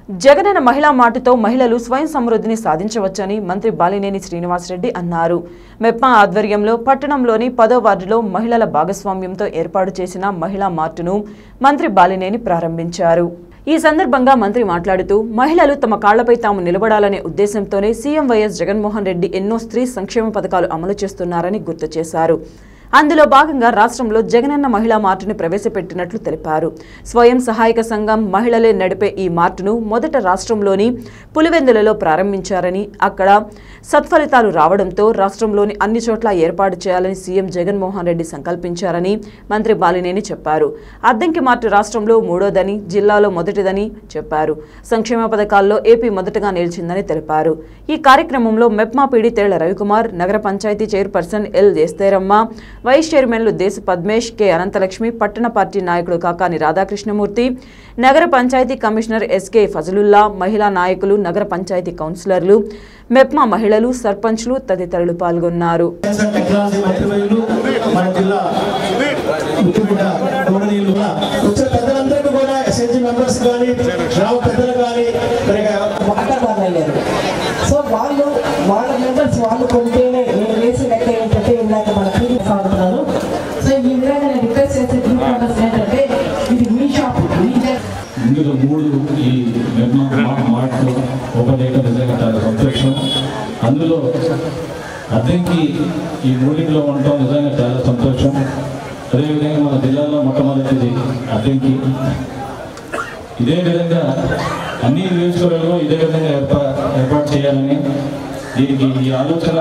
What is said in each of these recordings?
జగనన్న మహిళా మాటుతో మహిళలు స్వయం సమృద్ధిని సాధించవచ్చని మంత్రి బాలినేని శ్రీనివాసరెడ్డి అన్నారు మెప్మా ఆధ్వర్యంలో పట్టణంలోని పదో వార్డులో మహిళల భాగస్వామ్యంతో ఏర్పాటు చేసిన మహిళా మార్టును మంత్రి బాలినేని ప్రారంభించారు ఈ సందర్భంగా మంత్రి మాట్లాడుతూ మహిళలు తమ కాళ్లపై తాము నిలబడాలనే ఉద్దేశంతోనే సీఎం వైఎస్ జగన్మోహన్ రెడ్డి ఎన్నో స్త్రీ సంక్షేమ పథకాలు అమలు చేస్తున్నారని గుర్తు చేశారు అందులో భాగంగా రాష్ట్రంలో జగనన్న మహిళా మార్టును ప్రవేశపెట్టినట్లు తెలిపారు స్వయం సహాయక సంఘం మహిళలే నడిపే ఈ మార్టును మొదట రాష్ట్రంలోని పులివెందులలో ప్రారంభించారని అక్కడ సత్ఫలితాలు రావడంతో రాష్ట్రంలోని అన్ని చోట్ల ఏర్పాటు చేయాలని సీఎం జగన్మోహన్ రెడ్డి సంకల్పించారని మంత్రి బాలినేని చెప్పారు అద్దంకి మార్టు రాష్ట్రంలో మూడోదని జిల్లాలో మొదటిదని చెప్పారు సంక్షేమ పథకాల్లో ఏపీ మొదటగా నిలిచిందని తెలిపారు ఈ కార్యక్రమంలో మెప్మా పీడి తేళ్ల రవికుమార్ నగర పంచాయతీ చైర్పర్సన్ ఎల్ దేస్తేరమ్మ వైస్ చైర్మన్లు దేశ పద్మేష్ కె అనంతలక్ష్మి పట్టణ పార్టీ నాయకుడు కాకాని రాధాకృష్ణమూర్తి నగర పంచాయతీ కమిషనర్ ఎస్కే ఫజలుల్లా మహిళా నాయకులు నగర పంచాయతీ కౌన్సిలర్లు మెప్మా మహిళలు సర్పంచ్లు తదితరులు పాల్గొన్నారు సైన్స్ అండ్ టెక్నాలజీ మంత్రివర్యులు మన జిల్లా ముఖ్యమైన గౌరవనీయులు కూడా వచ్చిన పెద్దలందరికీ కూడా ఎస్ఎన్జి మెంబర్స్ కానీ గ్రామ పెద్దలు కానీ మరి వాటాదారులు అయ్యారు సో వాళ్ళు వాళ్ళ మెంబర్స్ వాళ్ళు కొంటేనే నేను వేసి లెక్క ఏంటంటే ఇందాక మన పీడి సాగుతున్నారు సో ఈ విధంగా నేను రిక్వెస్ట్ చేసే గ్రూప్ మెంబర్స్ ఏంటంటే ఇది మీ షాప్ మీ జా- ఇందులో మూడు ఈ నిర్మాణ మాటలు ఉపలేఖ నిజంగా చాలా సంతోషం అందులో అద్దెకి ఈ మూడింటిలో ఉండటం నిజంగా చాలా సంతోషం అదేవిధంగా మన జిల్లాలో మొట్టమొదటిది అద్దెకి ఇదే విధంగా అన్ని నియోజకవర్గాల్లో ఇదే విధంగా ఏర్పా ఏర్పాటు చేయాలని దీనికి ఈ ఆలోచన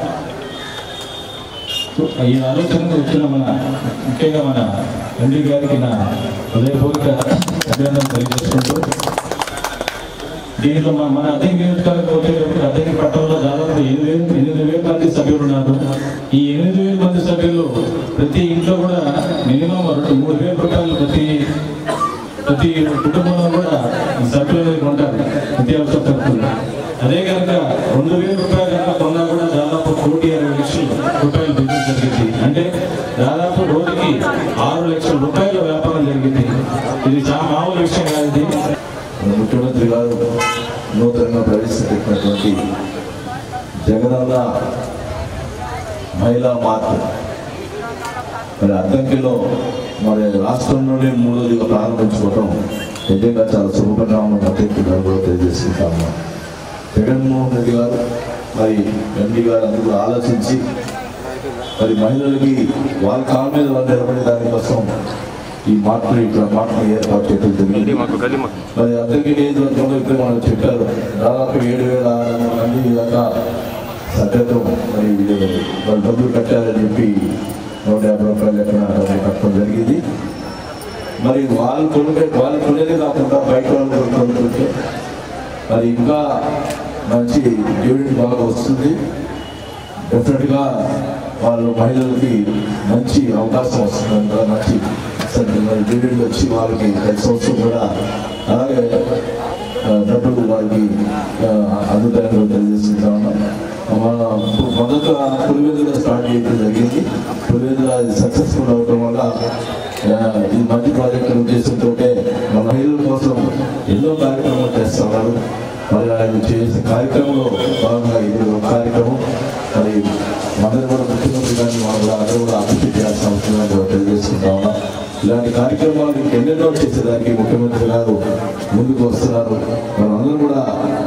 ఈ ఆలోచనకు వచ్చిన మన ముఖ్యంగా మన ఎండి గారికి నా హృదయపూర్వక అభినందనలు తెలియజేసుకుంటూ దీంట్లో మన మన అద్దె నియోజకవర్గం వచ్చేటప్పుడు అద్దె పట్టణంలో దాదాపు ఎనిమిది వేలు ఎనిమిది వేల మంది సభ్యులు ఉన్నారు ఈ ఎనిమిది వేల మంది సభ్యులు ప్రతి ఇంట్లో కూడా మినిమం రెండు మూడు వేల రూపాయలు ప్రతి ప్రతి కుటుంబంలో కూడా ఈ సభ్యులు ఉంటారు నిత్యావసర సరుకులు అదే కనుక రెండు వేల రూపాయలు కనుక కొన్నా కూడా దాదాపు కోటి అరవై లక్షలు రూపాయలు బిజినెస్ జరిగింది అంటే దాదాపు రోజుకి ఆరు లక్షల రూపాయల వ్యాపారం జరిగింది ఇది చాలా మామూలు విషయం కాదు ఇది మన ముఖ్యమంత్రి గారు నూతనంగా ప్రవేశపెట్టినటువంటి జగనన్న మహిళా మార్ట్ మరి అద్దంకిలో మరి రాష్ట్రంలోనే మూడోదిగా ప్రారంభించుకోవడం నిజంగా చాలా శుభపరిణామం అధ్యక్షుడు గారు కూడా తెలియజేసుకుంటాము జగన్మోహన్ రెడ్డి గారు మరి ఎండి గారు అందరూ ఆలోచించి మరి మహిళలకి వాళ్ళ కాళ్ళ మీద వాళ్ళు నిలబడే దానికోసం ఈ మార్పులు ఇక్కడ మార్పులు ఏర్పాటు చేయడం జరిగింది మరి అందరికీ నియోజకవర్గంలో ఇప్పుడు మనం చెప్పారు దాదాపు ఏడు వేల ఆరు వందల మంది దాకా సభ్యత్వం మరి వీళ్ళు వాళ్ళు డబ్బులు కట్టారని చెప్పి నూట యాభై రూపాయలు ఎక్కడ డబ్బులు కట్టడం జరిగింది మరి వాళ్ళు కొనుక్కే వాళ్ళు కొనేది కాకుండా బయట వాళ్ళు కొనుక్కుంటే మరి ఇంకా మంచి డివిడెండ్ బాగా వస్తుంది డెఫినెట్గా వాళ్ళు మహిళలకి మంచి అవకాశం వస్తుంది కదా మంచి డివిడెండ్ వచ్చి వాళ్ళకి ప్రతి సంవత్సరం కూడా అలాగే ఆ, డబ్బులు వాళ్ళకి ఆ, అందుతాయని తెలియజేసుకుంటా ఉన్నాం మన మొదట పులివెందులో స్టార్ట్ చేయడం జరిగింది పులివెందులో అది సక్సెస్ఫుల్ అవడం వల్ల ఆ, ఇది మంచి ప్రాజెక్ట్ ఉద్దేశంతో మన మహిళల కోసం ఎన్నో కార్యక్రమాలు చేస్తున్నారు మరి ఆయన చేసే కార్యక్రమంలో భాగంగా ఇది ఒక కార్యక్రమం మరి అందరూ కూడా ముఖ్యమంత్రి గారిని మనం కూడా అందరూ కూడా అభివృద్ధి చేయాల్సిన అవసరం కూడా తెలియజేసుకుంటా ఉన్నాం ఇలాంటి కార్యక్రమాలు ఎన్నెన్నో చేసేదానికి ముఖ్యమంత్రి గారు ముందుకు వస్తున్నారు మనం అందరూ కూడా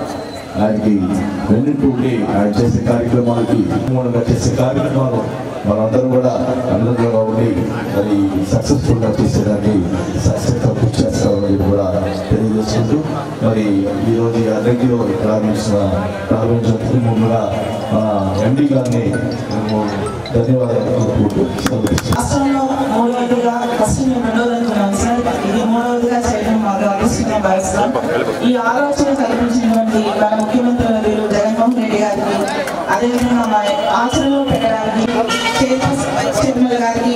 ఆయనకి వెన్నుంటూ ఉండి ఆయన చేసే కార్యక్రమాలకి మూలంగా చేసే కార్యక్రమాలు మనందరం కూడా అందరిలో ఉండి మరి సక్సెస్ఫుల్ గా చేసేదానికి సక్సెస్ కృషి చేస్తామని కూడా తెలియజేసుకుంటూ మరి ఈ రోజు ఈ అద్దెకిలో ప్రారంభించిన ప్రారంభించినందుకు ముందుగా మన ఎండి గారిని మేము ధన్యవాదాలు తెలుపుకుంటూ సెలవు తీసుకుంటున్నాం. రాష్ట్రంలో మూడవదిగా ఫస్ట్ మేము రెండోది అనుకున్నాం సార్ ఇది మూడవదిగా చేయడం మాకు అదృష్టంగా భావిస్తాం ఈ ఆలోచన కల్పించినటువంటి మన ముఖ్యమంత్రి వర్యులు జగన్మోహన్ రెడ్డి గారికి అదేవిధంగా మా ఆచరణలో పెట్టడానికి చైర్మన్ గారికి